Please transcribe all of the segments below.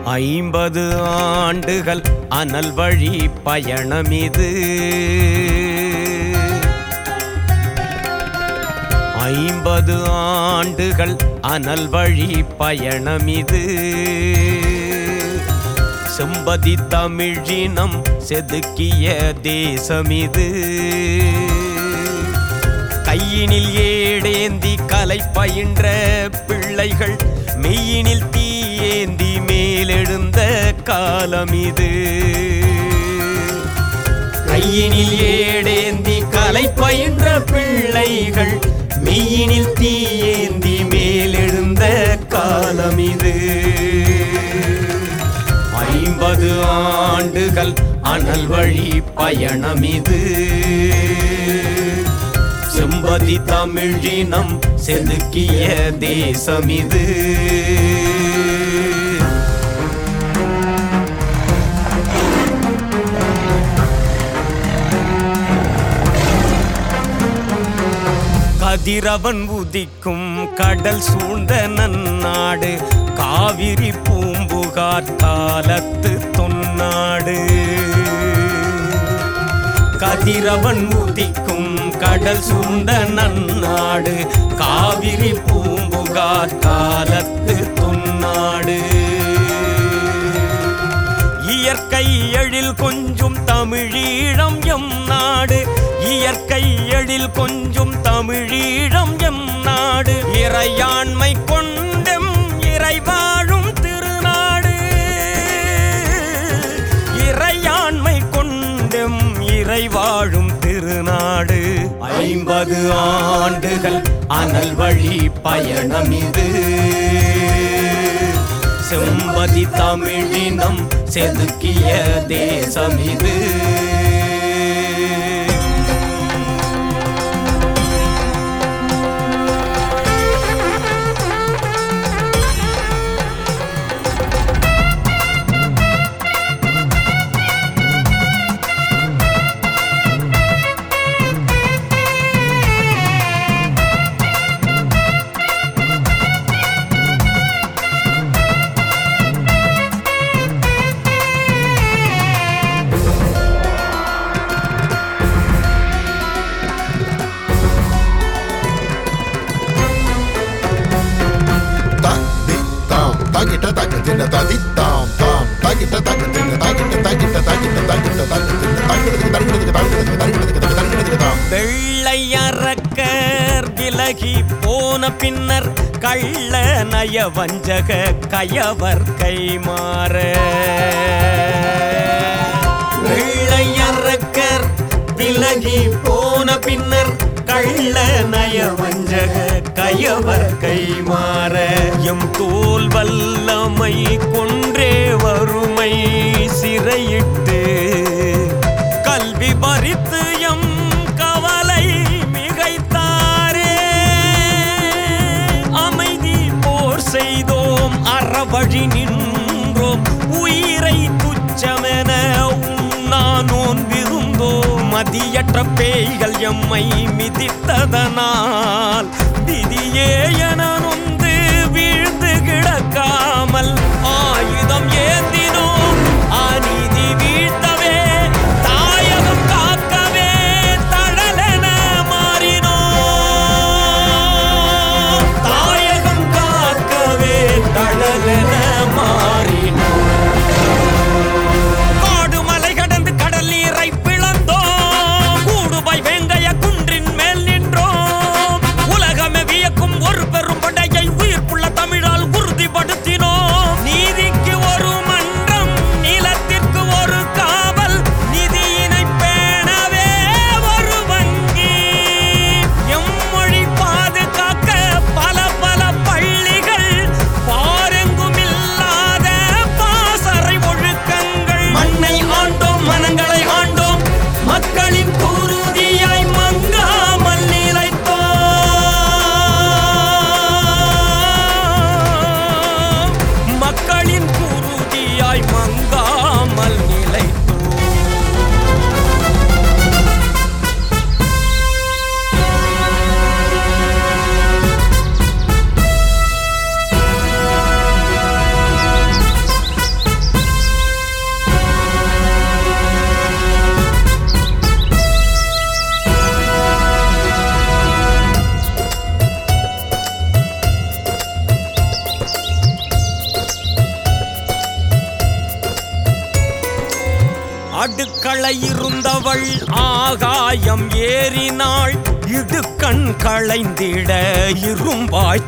ஐம்பது ஆண்டுகள் அனல் வழி பயணமிது ஐம்பது ஆண்டுகள் அனல் வழி பயணமிது செம்பதி தமிழினம் செதுக்கிய தேசமிது கையினில் ஏடேந்தி கலை பயின்ற பிள்ளைகள் மெய்யினில் தீயேந்தி மேலெழுந்த காலம் இது கையினில் ஏடேந்தி கலை பயின்ற பிள்ளைகள் மெய்யினில் தீயேந்தி மேலெழுந்த காலம் இது ஐம்பது ஆண்டுகள் அனல் வழி பயணம் இது செம்பதி தமிழினம் செதுக்கிய தேசம் இது கதிரவன் உதிக்கும் கடல் சூழ்ந்த நன்னாடு காவிரி பூம்புகார் காலத்து தொன்னாடு கதிரவன் உதிக்கும் கடல் சூழ்ந்த நன்னாடு காவிரி பூம்புகார் காலத்து தொன்னாடு இயற்கை எழில் கொஞ்சும் தமிழீழம் எம் நாடு இயற்கை எழில் கொஞ்சும் தமிழீழம் எம் நாடு இறையாண்மை கொண்டெம் இறை வாழும் திருநாடு இறையாண்மை கொண்டெம் இறை வாழும் திருநாடு ஐம்பது ஆண்டுகள் அனல் வழி பயணம் இது செம்பதி தமிழினம் செதுக்கிய தேசம் இது தாம் தாக்கிட்ட தாக்க தின்ன தாதி தாம் தாம் தாக்கிட்ட தாக்க தின்ன தாக்கிட்ட தாக்கிட்ட தாக்கிட்ட தாக்கிட்ட தாக்க தின்ன தாக்கிறதுக்கு தருகிறதுக்கு தாக்கிறதுக்கு தருகிறதுக்கு தருகிறதுக்கு தாம் வெள்ளை அரக்கர் விலகி போன பின்னர் கள்ள நய வஞ்சக கயவர் கைமாற வெள்ளை அரக்கர் விலகி போன பின்னர் கள்ள நய வஞ்சக கயவர் கைமாற எம் தோல் வல்லமை கொன்றே வறுமை சிறையிட்டு கல்வி பறித்து எம் கவலை மிகைத்தாரே அமைதி போர் செய்தோம் அறவழி நின்றோம் உயிரை துச்சமென உண்ணானோன் விருந்தோம் மதியற்ற பேய்கள் எம்மை மிதித்ததனால் விதியே என நொந்து வீழ்ந்து கிடக்காமல் ஆயுதம் ஏந்தினோம் அநீதி வீழ்த்தவே தாயகம் காக்கவே தழலென மாறினோம் தாயகம் காக்கவே தழலென மாறினோம் காடு மலை கடந்து கடல் நீரை பிளந்தோம் கூடுபாய் வேங்கைய குன்றின் மேல் நின்றோம் உலகமே வியக்கும் ஒரு பெரும் படையை உயிர்ப்புள்ள தமிழால் உறுதிப்படுத்தினோம் நீ அடுக்களை இருந்தவள் ஆகாயம் ஏறினாள் இடுக்கண் களைந்திட இரும்பாய்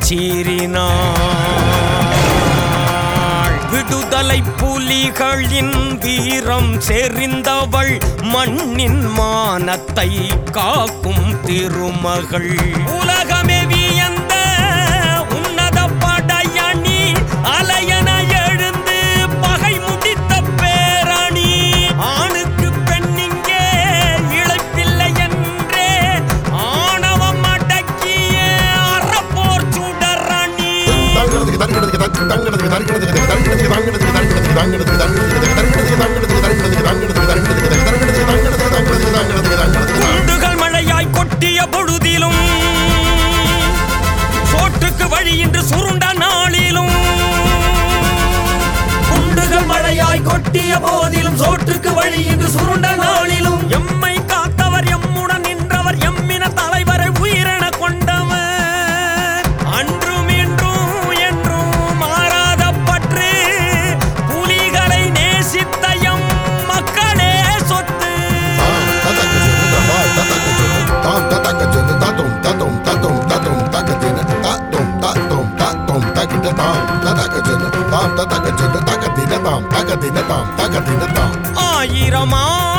சீறினாள் விடுதலை புலிகளின் வீரம் செறிந்தவள் மண்ணின் மானத்தை காக்கும் திருமகள் உலகமே வியந்த உன்னத படையணி அலையன எழுந்து பகை முடித்த பேரணி ஆணுக்கு பெண்ணிங்கே இழைப்பில்லை என்றே ஆணவம் அடக்கிய அறப்போர் சுடரணி தங்கடதுக்கு தங்கடதுக்கு தங்கடதுக்கு தங்கடதுக்கு தங்கடதுக்கு தங்கடதுக்கு தங்கடதுக்கு தங்கடதுக்கு தங்கடதுக்கு தங்கடதுக்கு தங்கடதுக்கு தங்கடதுக்கு தங்கடதுக்கு தங்கடதுக்கு தங்கடதுக்கு தங்கடதுக்கு தங்கடதுக்கு தங்கடதுக்கு தங்கடதுக்கு குண்டுகள் மழையாய் கொட்டிய பொழுதிலும் சோற்றுக்கு வழியின்றி சுருண்ட நாளிலும் குண்டுகள் மழையாய் கொட்டிய போதிலும் சோற்றுக்கு வழியின்றி சுருண்ட நாளிலும் எம்மை காத்தவர் எம்முடன் நின்றவர் எம்மின தலைவரை உயிரென கொண்டவர் அன்றும் இன்றும் என்றும் மாறாத பற்று புலிகளை நேசித்த எம் மக்களே சொத்து ஆயிரம்